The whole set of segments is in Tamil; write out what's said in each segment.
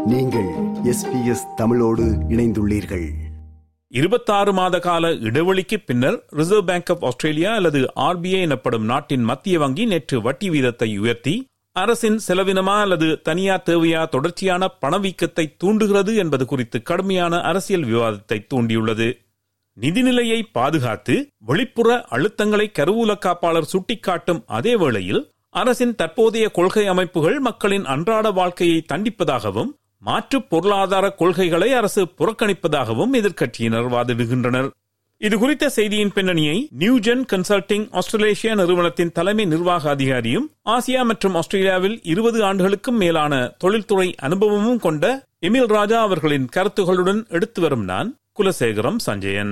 நீங்கள் எஸ்பிஎஸ் தமிழோடு இணைந்துள்ளீர்கள் இருபத்தாறு மாத கால இடைவெளிக்கு பின்னர் ரிசர்வ் பேங்க் ஆஃப் ஆஸ்திரேலியா அல்லது ஆர்பிஐ எனப்படும் நாட்டின் மத்திய வங்கி நேற்று வட்டி வீதத்தை உயர்த்தி அரசின் செலவினமா அல்லது தனியார் தேவையா தொடர்ச்சியான பணவீக்கத்தை தூண்டுகிறது என்பது குறித்து கடுமையான அரசியல் விவாதத்தை தூண்டியுள்ளது நிதிநிலையை பாதுகாத்து வெளிப்புற அழுத்தங்களை கருவூல காப்பாளர் சுட்டிக்காட்டும் அதே வேளையில் அரசின் தற்போதைய கொள்கை அமைப்புகள் மக்களின் அன்றாட வாழ்க்கையை தண்டிப்பதாகவும் மாற்று பொருளாதார கொள்கைகளை அரசு புறக்கணிப்பதாகவும் எதிர்க்கட்சியினர் வாதிடுகின்றனர் இது குறித்த செய்தியின் பின்னணியை நியூஜென் கன்சல்டிங் ஆஸ்திரேலேஷியா நிறுவனத்தின் தலைமை நிர்வாக அதிகாரியும் ஆசியா மற்றும் ஆஸ்திரேலியாவில் இருபது ஆண்டுகளுக்கும் மேலான தொழில்துறை அனுபவமும் கொண்ட எமில் ராஜா அவர்களின் கருத்துகளுடன் எடுத்து வரும் நான் Kulasekaram Sanjayan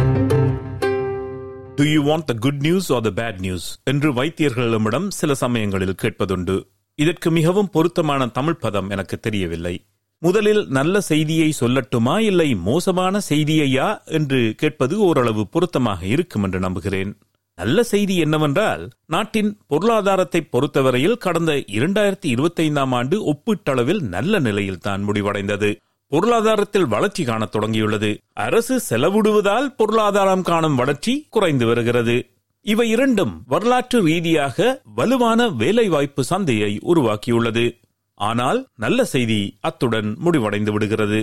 do you want the good news or the bad news என்று வைத்தியர்களிடமிடம் சில சமயங்களில் கேட்பதுண்டு இதற்கு மிகவும் பொருத்தமான தமிழ் பதம் எனக்கு தெரியவில்லை முதலில் நல்ல செய்தியை சொல்லட்டுமா இல்லை மோசமான செய்தியையா என்று கேட்பது ஓரளவு பொருத்தமாக இருக்கும் என்று நம்புகிறேன் நல்ல செய்தி என்னவென்றால் நாட்டின் பொருளாதாரத்தை பொறுத்தவரையில் கடந்த இரண்டாயிரத்தி இருபத்தி ஐந்தாம் ஆண்டு ஒப்பீட்டளவில் நல்ல நிலையில் தான் முடிவடைந்தது பொருளாதாரத்தில் வளர்ச்சி காணத் தொடங்கியுள்ளது அரசு செலவிடுவதால் பொருளாதாரம் காணும் வளர்ச்சி குறைந்து வருகிறது இவை இரண்டும் வரலாற்று ரீதியாக வலுவான வேலைவாய்ப்பு சந்தையை உருவாக்கியுள்ளது ஆனால் நல்ல செய்தி அத்துடன் முடிவடைந்து விடுகிறது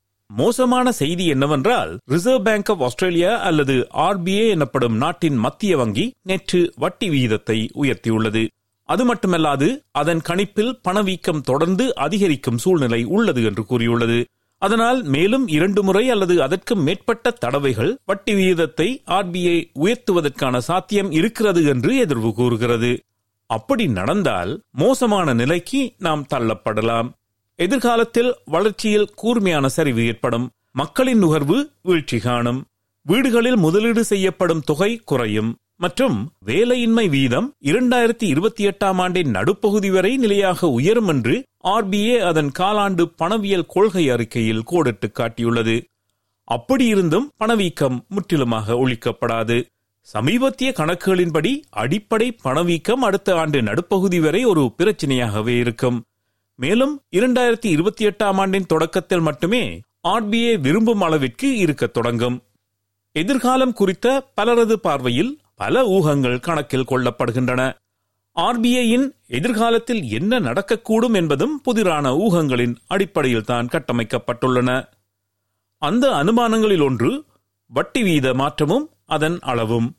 மோசமான செய்தி என்னவென்றால் ரிசர்வ் பேங்க் ஆஃப் ஆஸ்திரேலியா அல்லது ஆர்பிஐ எனப்படும் நாட்டின் மத்திய வங்கி நேற்று வட்டி விகிதத்தை உயர்த்தியுள்ளது அது மட்டுமல்லாது அதன் கணிப்பில் பணவீக்கம் தொடர்ந்து அதிகரிக்கும் சூழ்நிலை உள்ளது என்று கூறியுள்ளது அதனால் மேலும் இரண்டு முறை அல்லது அதற்கு மேற்பட்ட தடவைகள் வட்டி விகிதத்தை ஆர்பிஐ உயர்த்துவதற்கான சாத்தியம் இருக்கிறது என்று எதிர்வு கூறுகிறது அப்படி நடந்தால் மோசமான நிலைக்கு நாம் தள்ளப்படலாம் எதிர்காலத்தில் வளர்ச்சியில் கூர்மையான சரிவு ஏற்படும் மக்களின் நுகர்வு வீழ்ச்சி காணும் வீடுகளில் முதலீடு செய்யப்படும் தொகை குறையும் மற்றும் வேலையின்மை வீதம் இரண்டாயிரத்தி இருபத்தி எட்டாம் ஆண்டின் நடுப்பகுதி வரை நிலையாக உயரும் என்று ஆர்பிஐ அதன் காலாண்டு பணவியல் கொள்கை அறிக்கையில் கோடிட்டு காட்டியுள்ளது அப்படியிருந்தும் பணவீக்கம் முற்றிலுமாக ஒழிக்கப்படாது சமீபத்திய கணக்குகளின்படி அடிப்படை பணவீக்கம் அடுத்த ஆண்டு நடுப்பகுதி வரை ஒரு பிரச்சனையாகவே இருக்கும் மேலும் இரண்டாயிரத்தி இருபத்தி எட்டாம் ஆண்டின் தொடக்கத்தில் மட்டுமே ஆர்பிஐ விரும்பும் அளவிற்கு இருக்கத் தொடங்கும் எதிர்காலம் குறித்த பலரது பார்வையில் பல ஊகங்கள் கணக்கில் கொள்ளப்படுகின்றன ஆர்பிஐயின் எதிர்காலத்தில் என்ன நடக்கக்கூடும் என்பதும் புதிரான ஊகங்களின் அடிப்படையில் தான் கட்டமைக்கப்பட்டுள்ளன அந்த அனுமானங்களில் ஒன்று வட்டி வீத மாற்றமும் அதன் அளவும்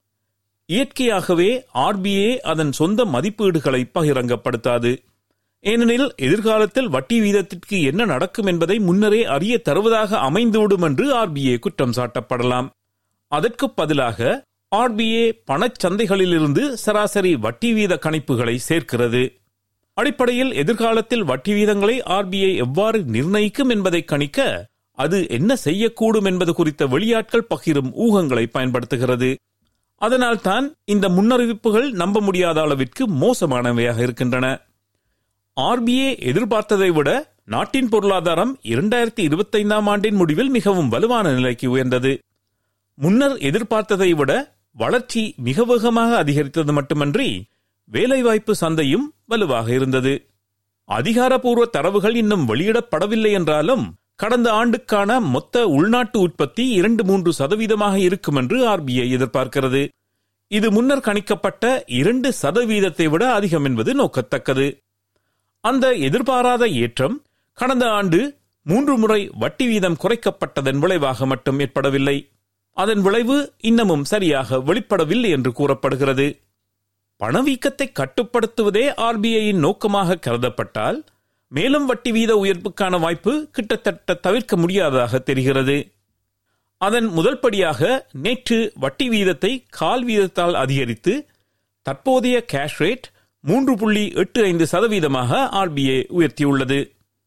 இயற்கையாகவே ஆர்பிஐ அதன் சொந்த மதிப்பீடுகளை பகிரங்கப்படுத்தாது ஏனெனில் எதிர்காலத்தில் வட்டி வீதத்திற்கு என்ன நடக்கும் என்பதை முன்னரே அறிய தருவதாக அமைந்துவிடும் என்று ஆர்பிஐ குற்றம் சாட்டப்படலாம் அதற்கு பதிலாக ஆர்பிஐ பணச்சந்தைகளிலிருந்து சராசரி வட்டி வீத கணிப்புகளை சேர்க்கிறது அடிப்படையில் எதிர்காலத்தில் வட்டி வீதங்களை ஆர்பிஐ எவ்வாறு நிர்ணயிக்கும் என்பதை கணிக்க அது என்ன செய்யக்கூடும் என்பது குறித்த வெளியாட்கள் பகிரும் ஊகங்களை பயன்படுத்துகிறது அதனால் தான் இந்த முன்னறிவிப்புகள் நம்ப முடியாத அளவிற்கு மோசமானவையாக இருக்கின்றன ஆர்பிஐ எதிர்பார்த்ததை விட நாட்டின் பொருளாதாரம் இரண்டாயிரத்தி இருபத்தைந்தாம் ஆண்டின் முடிவில் மிகவும் வலுவான நிலைக்கு உயர்ந்தது முன்னர் எதிர்பார்த்ததை விட வளர்ச்சி மிக வேகமாக அதிகரித்தது மட்டுமன்றி வேலைவாய்ப்பு சந்தையும் வலுவாக இருந்தது அதிகாரப்பூர்வ தரவுகள் இன்னும் வெளியிடப்படவில்லை என்றாலும் கடந்த ஆண்டுக்கான மொத்த உள்நாட்டு உற்பத்தி இரண்டு மூன்று சதவீதமாக இருக்கும் என்று ஆர்பிஐ எதிர்பார்க்கிறது இது முன்னர் கணிக்கப்பட்ட இரண்டு சதவீதத்தை விட அதிகம் என்பது நோக்கத்தக்கது அந்த எதிர்பாராத ஏற்றம் கடந்த ஆண்டு மூன்று முறை வட்டி வீதம் குறைக்கப்பட்டதன் விளைவாக மட்டும் ஏற்படவில்லை அதன் விளைவு இன்னமும் சரியாக வெளிப்படவில்லை என்று கூறப்படுகிறது பணவீக்கத்தை கட்டுப்படுத்துவதே ஆர்பிஐயின் நோக்கமாக கருதப்பட்டால் மேலும் வட்டி வீத உயர்வுக்கான வாய்ப்பு கிட்டத்தட்ட தவிர்க்க முடியாததாக தெரிகிறது அதன் முதல் படியாக நேற்று வட்டி வீதத்தை கால் வீதத்தால் அதிகரித்து தற்போதைய கேஷ் ரேட் மூன்று புள்ளி எட்டு ஐந்து சதவீதமாக ஆர்பிஐ உயர்த்தியுள்ளது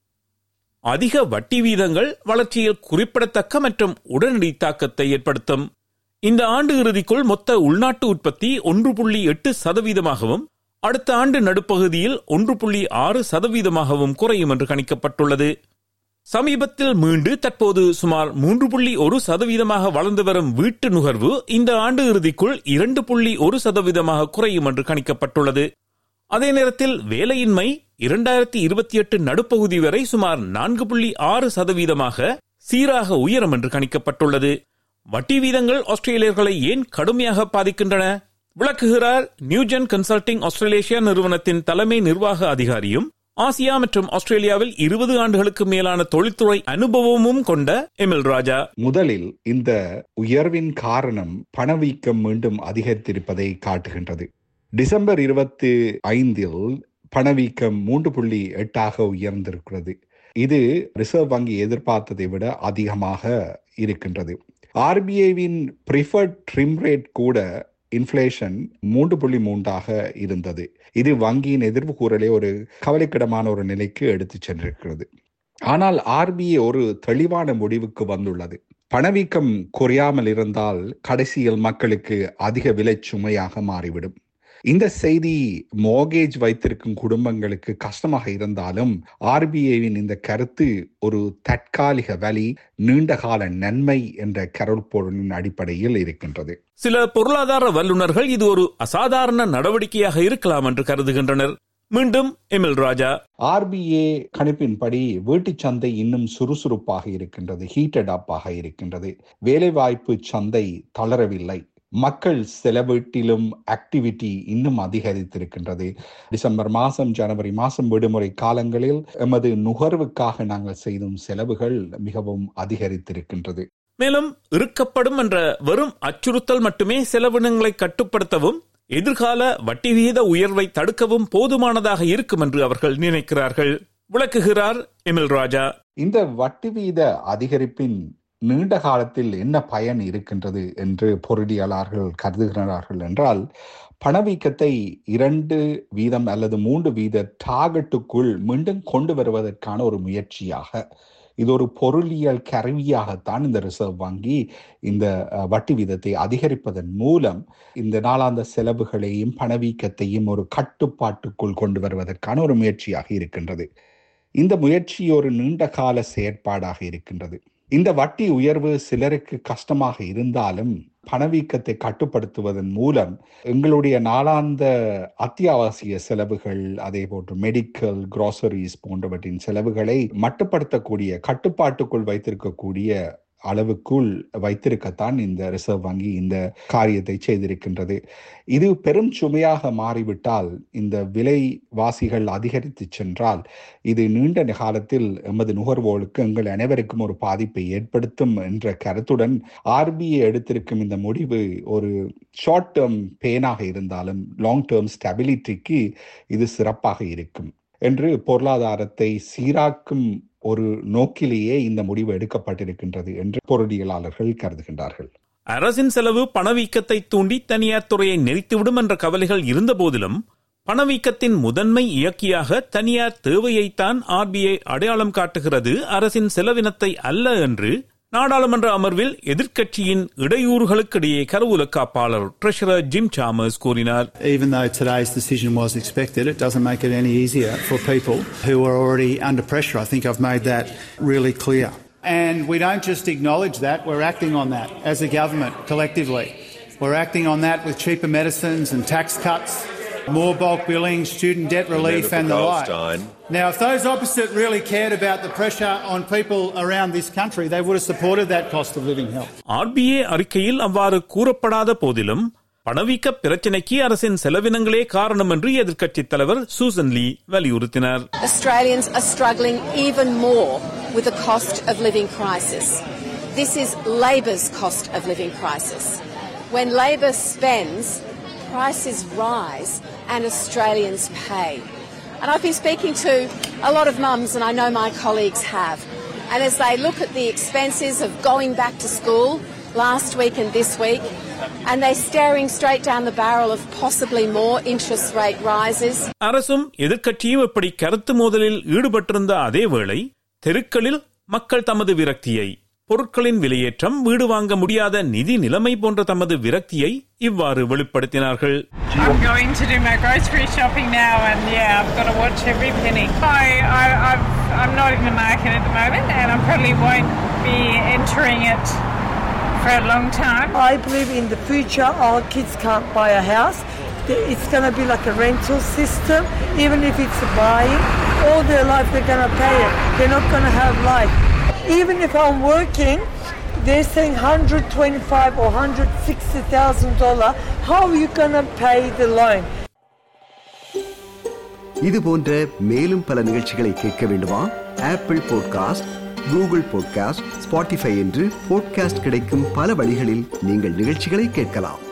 அதிக வட்டி வீதங்கள் வளர்ச்சியில் குறிப்பிடத்தக்க மற்றும் உடனடி தாக்கத்தை ஏற்படுத்தும் இந்த ஆண்டு இறுதிக்குள் மொத்த உள்நாட்டு உற்பத்தி ஒன்று புள்ளி எட்டு சதவீதமாகவும் அடுத்த ஆண்டு நடுப்பகுதியில் ஒன்று புள்ளி ஆறு சதவீதமாகவும் குறையும் என்று கணிக்கப்பட்டுள்ளது சமீபத்தில் மீண்டு தற்போது சுமார் மூன்று புள்ளி ஒரு சதவீதமாக வளர்ந்து வரும் வீட்டு நுகர்வு இந்த ஆண்டு இறுதிக்குள் இரண்டு புள்ளி ஒரு சதவீதமாக குறையும் என்று கணிக்கப்பட்டுள்ளது அதே நேரத்தில் வேலையின்மை இரண்டாயிரத்தி இருபத்தி எட்டு நடுப்பகுதி வரை சுமார் நான்கு புள்ளி ஆறு சதவீதமாக சீராக உயரும் என்று கணிக்கப்பட்டுள்ளது வட்டி வீதங்கள் ஆஸ்திரேலியர்களை ஏன் கடுமையாக பாதிக்கின்றன விளக்குகிறார் நியூஜென் கன்சல்டிங் ஆஸ்திரேலேஷியா நிறுவனத்தின் தலைமை நிர்வாக அதிகாரியும் ஆசியா மற்றும் ஆஸ்திரேலியாவில் இருபது ஆண்டுகளுக்கு மேலான தொழில்துறை அனுபவமும் கொண்ட எமில் ராஜா முதலில் இந்த உயர்வின் காரணம் பணவீக்கம் மீண்டும் அதிகரித்திருப்பதை காட்டுகின்றது டிசம்பர் இருபத்தி ஐந்தில் பணவீக்கம் மூன்று புள்ளி எட்டாக உயர்ந்திருக்கிறது இது ரிசர்வ் வங்கி எதிர்பார்த்ததை விட அதிகமாக இருக்கின்றது ஆர்பிஐவின் ப்ரிஃபர்ட் ட்ரிம் ரேட் கூட இன்ஃப்ளேஷன் மூன்று புள்ளி மூன்றாக இருந்தது இது வங்கியின் எதிர்வு கூறலே ஒரு கவலைக்கிடமான ஒரு நிலைக்கு எடுத்து சென்றிருக்கிறது ஆனால் ஆர்பிஐ ஒரு தெளிவான முடிவுக்கு வந்துள்ளது பணவீக்கம் குறையாமல் இருந்தால் கடைசியில் மக்களுக்கு அதிக விலை சுமையாக மாறிவிடும் இந்த செய்தி மோகேஜ் வைத்திருக்கும் குடும்பங்களுக்கு கஷ்டமாக இருந்தாலும் ஆர்பிஐவின் இந்த கருத்து ஒரு தற்காலிக வழி நீண்டகால நன்மை என்ற கருப்பொருளின் அடிப்படையில் இருக்கின்றது சில பொருளாதார வல்லுநர்கள் இது ஒரு அசாதாரண நடவடிக்கையாக இருக்கலாம் என்று கருதுகின்றனர் மீண்டும் எமில் ராஜா ஆர்பிஏ கணிப்பின்படி வீட்டுச் சந்தை இன்னும் சுறுசுறுப்பாக இருக்கின்றது ஹீட்டட் அப்பாக இருக்கின்றது வேலைவாய்ப்பு சந்தை தளரவில்லை மக்கள் செலவீட்டிலும் ஆக்டிவிட்டி இன்னும் அதிகரித்திருக்கின்றது டிசம்பர் மாதம் ஜனவரி மாதம் விடுமுறை காலங்களில் எமது நுகர்வுக்காக நாங்கள் செய்தும் செலவுகள் மிகவும் அதிகரித்திருக்கின்றது மேலும் இருக்கப்படும் என்ற வெறும் அச்சுறுத்தல் மட்டுமே செலவினங்களை கட்டுப்படுத்தவும் எதிர்கால வட்டி விகித உயர்வை தடுக்கவும் போதுமானதாக இருக்கும் என்று அவர்கள் நினைக்கிறார்கள் விளக்குகிறார் எமில் ராஜா இந்த வட்டி வீத அதிகரிப்பின் நீண்ட காலத்தில் என்ன பயன் இருக்கின்றது என்று பொருளியலாளர்கள் கருதுகிறார்கள் என்றால் பணவீக்கத்தை இரண்டு வீதம் அல்லது மூன்று வீத டார்கெட்டுக்குள் மீண்டும் கொண்டு வருவதற்கான ஒரு முயற்சியாக இது ஒரு பொருளியல் கருவியாகத்தான் இந்த ரிசர்வ் வங்கி இந்த வட்டி வீதத்தை அதிகரிப்பதன் மூலம் இந்த நாளாந்த செலவுகளையும் பணவீக்கத்தையும் ஒரு கட்டுப்பாட்டுக்குள் கொண்டு வருவதற்கான ஒரு முயற்சியாக இருக்கின்றது இந்த முயற்சி ஒரு நீண்ட கால செயற்பாடாக இருக்கின்றது இந்த வட்டி உயர்வு சிலருக்கு கஷ்டமாக இருந்தாலும் பணவீக்கத்தை கட்டுப்படுத்துவதன் மூலம் எங்களுடைய நாளாந்த அத்தியாவசிய செலவுகள் அதே போன்று மெடிக்கல் கிராசரிஸ் போன்றவற்றின் செலவுகளை மட்டுப்படுத்தக்கூடிய கட்டுப்பாட்டுக்குள் வைத்திருக்கக்கூடிய அளவுக்குள் வைத்திருக்கத்தான் இந்த ரிசர்வ் வங்கி இந்த காரியத்தை செய்திருக்கின்றது இது பெரும் சுமையாக மாறிவிட்டால் இந்த விலைவாசிகள் அதிகரித்து சென்றால் இது நீண்ட காலத்தில் எமது நுகர்வோருக்கு எங்கள் அனைவருக்கும் ஒரு பாதிப்பை ஏற்படுத்தும் என்ற கருத்துடன் ஆர்பிஐ எடுத்திருக்கும் இந்த முடிவு ஒரு ஷார்ட் டேர்ம் பேனாக இருந்தாலும் லாங் டேர்ம் ஸ்டெபிலிட்டிக்கு இது சிறப்பாக இருக்கும் என்று பொருளாதாரத்தை சீராக்கும் ஒரு நோக்கிலேயே இந்த முடிவு எடுக்கப்பட்டிருக்கின்றது என்று பொருளியலாளர்கள் கருதுகின்றார்கள் அரசின் செலவு பணவீக்கத்தை தூண்டி தனியார் துறையை நெறித்துவிடும் என்ற கவலைகள் இருந்த போதிலும் பணவீக்கத்தின் முதன்மை இயக்கியாக தனியார் தேவையைத்தான் ஆர்பிஐ அடையாளம் காட்டுகிறது அரசின் செலவினத்தை அல்ல என்று நாடாளுமன்ற அமர்வில் எதிர்க்கட்சியின் இடையூறுகளுக்கிடையே கருவூல காப்பாளர் ட்ரெஷரர் ஜிம் சாமர்ஸ் கூறினார் Even though today's decision was expected, it doesn't make it any easier for people who are already under pressure. I think I've made that really clear. And we don't just acknowledge that, we're acting on that as a government collectively. We're acting on that with cheaper medicines and tax cuts, more bulk billing, student debt relief, and the like. Now, if those opposite really cared about the pressure on people around this country, they would have supported that cost of living help. RBI அறிக்கையில் அவ்வாறு கூறப்படாத போதிலும் பணவீக்க பிரச்சினைக்கு அரசின் செலவினங்களே காரணம் என்று எதிர்க்கட்சித் தலைவர் சூசன் லீ வலியுறுத்தினார் Australians are struggling even more with the cost of living crisis. This is Labor's cost of living crisis. When Labor spends, prices rise and Australians pay. And I've been speaking to a lot of mums, and I know my colleagues have. And as they look at the expenses of going back to school last week and this week, and they're staring straight down the barrel of possibly more interest rate rises. அரசும் எதிர்க்கட்சியும் இப்படி கருத்து மோதலில் ஈடுபட்டிருந்த அதே வேளை தெருக்களில் மக்கள் தமது விரக்தியை பொருட்களின் விலையேற்றம் வீடு வாங்க முடியாத நிதி நிலைமை போன்ற தமது விரக்தியை இவ்வாறு வெளிப்படுத்தினார்கள் I'm going to do my grocery shopping now, and yeah, I've got to watch every penny. I, I, I've, I'm not in the market at the moment, and I probably won't be entering it for a long time. I believe in the future our kids can't buy a house th- it's going to be like a rental system. Even if it's buying, all their life they're going to pay it. They're not going to have life. Even if I'm working, they're saying 125 or 160 thousand dollar. How are you going to pay the loan? இது போன்ற மேலும் பல நிகழ்ச்சிகளை கேட்க வேண்டுமா Apple podcast Google podcast Spotify என்று பாட்காஸ்ட் கிடைக்கும் பல வழிகளில் நீங்கள் நிகழ்ச்சிகளை கேட்கலாம்